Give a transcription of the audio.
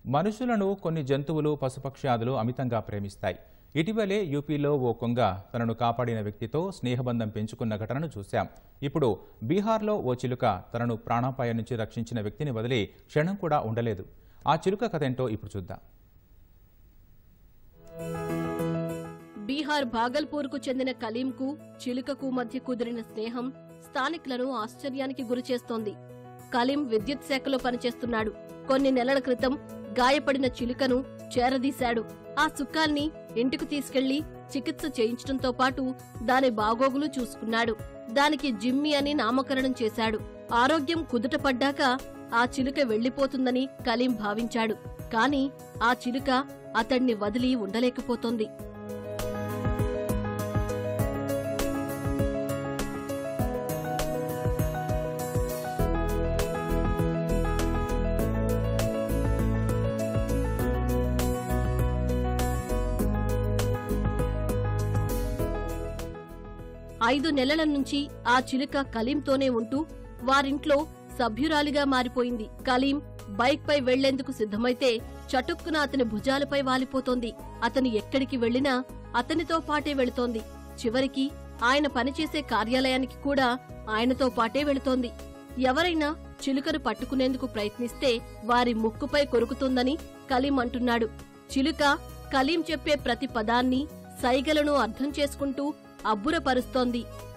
మనుషులను కొన్ని జంతువులు పశుపక్ష్యాదులు అమితంగా ప్రేమిస్తాయి ఇటీవలే యూపీలో ఓ కొంగ తనను కాపాడిన వ్యక్తితో స్నేహబంధం పెంచుకున్న ఘటనను చూశాం ఇప్పుడు బీహార్లో ఓ చిలుక తనను ప్రాణాపాయం నుంచి రక్షించిన వ్యక్తిని వదిలి క్షణం కూడా ఉండలేదు ఆ చిలుక కథేంటో ఇప్పుడు చూద్దాం బీహార్ భాగల్పూర్కు చెందిన కలీంకు చిలుకకు మధ్య కుదిరిన స్నేహం స్థానికులను ఆశ్చర్యానికి గురిచేస్తోంది కలీం విద్యుత్ శాఖలో పనిచేస్తున్నాడు కొన్ని నెలల క్రితం గాయపడిన చిలుకను చేరదీశాడు ఆ సుక్కాల్ని ఇంటికి తీసుకెళ్లి చికిత్స చేయించడంతో పాటు దాని బాగోగులు చూసుకున్నాడు దానికి జిమ్మి అని నామకరణం చేశాడు ఆరోగ్యం కుదుటపడ్డాక ఆ చిలుక వెళ్లిపోతుందని కలీం భావించాడు కాని ఆ చిలుక అతణ్ణి వదిలి ఉండలేకపోతోంది ఐదు నెలల నుంచి ఆ చిలుక కలీంతోనే ఉంటూ వారింట్లో సభ్యురాలిగా మారిపోయింది కలీం బైక్ పై వెళ్లేందుకు సిద్ధమైతే చటుక్కున అతని భుజాలపై వాలిపోతోంది అతను ఎక్కడికి వెళ్లినా అతనితో పాటే వెళుతోంది చివరికి ఆయన పనిచేసే కార్యాలయానికి కూడా ఆయనతో పాటే వెళుతోంది ఎవరైనా చిలుకను పట్టుకునేందుకు ప్రయత్నిస్తే వారి ముక్కుపై కొరుకుతుందని కలీం అంటున్నాడు చిలుక కలీం చెప్పే ప్రతి పదాన్ని సైగలను అర్థం చేసుకుంటూ అబ్బురపరుస్తోంది